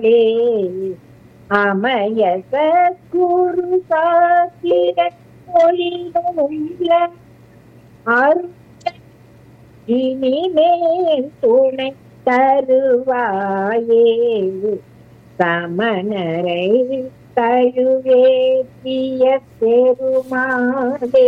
அமய சத்குரு சாத்திர ஒளியுள்ள அருள் இனிமேல் துணை தருவாயே சமணரை தழுவேற்றிய பெருமாளே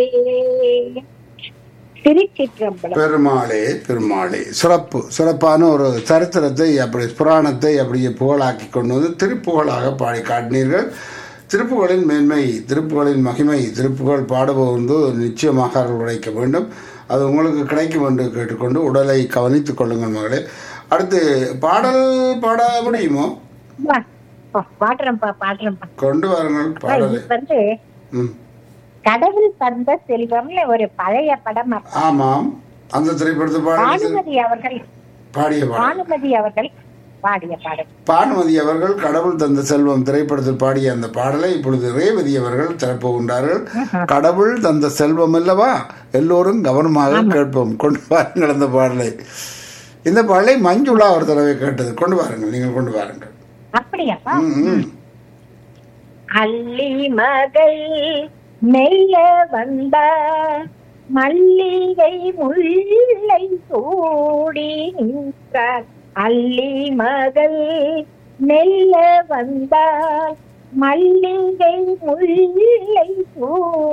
திருச்சிற்றம்பலம் பெருமாளே பெருமாளே சிறப்பு சிறப்பான ஒரு சரித்திரத்தை அப்படி புராணத்தை அப்படியே புகழாக்கி கொண்டு வந்து திருப்புகழாக பாடி காட்டினீர்கள் திருப்புகளின் மேன்மை திருப்புகளின் மகிமை திருப்புகழ் பாடுபவந்து நிச்சயமாக அருள் உழைக்க வேண்டும் அது உங்களுக்கு கிடைக்கும் என்று கேட்டுக்கொண்டு உடலை கவனித்துக் கொள்ளுங்கள் மகளே அடுத்து பாடல் பாட முடியுமோ வா, பா, பாடுறேன்ப்பா பாடுறேன்ப்பா கொண்டு வாருங்கள் பாடலை இது வந்து ம் கடவுள் தந்த செல்வம்னு ஒரு பழைய படம் அப்ப. ஆமாம் அந்த திரைப்படத்தை பாடல் பானுமதி அவர்கள் பாடிய பாடல் பானுமதி அவர்கள் பாடிய பாடல் பானுமதி அவர்கள் கடவுள் தந்த செல்வம் திரைப்படத்தில் பாடிய அந்த பாடலை இப்பொழுது ரேவதி அவர்கள் திறப்புகின்றார்கள் கடவுள் தந்த செல்வம் அல்லவா எல்லோரும் கவனமாக கேட்போம் கொண்டு வாருங்கள் அந்த பாடலை இந்த பாடலை மஞ்சுளா ஒரு தடவை கேட்டது கொண்டு வாருங்கள் நீங்கள் கொண்டு வாருங்கள் அப்படியாப்பா ம், ம். அள்ளி மகள் மெல்ல வந்த மல்லிகை முல்லை சூடி நின்றார் அள்ளி மகள் மெல்ல வந்தால் மல்லிகை முல்லை சூடி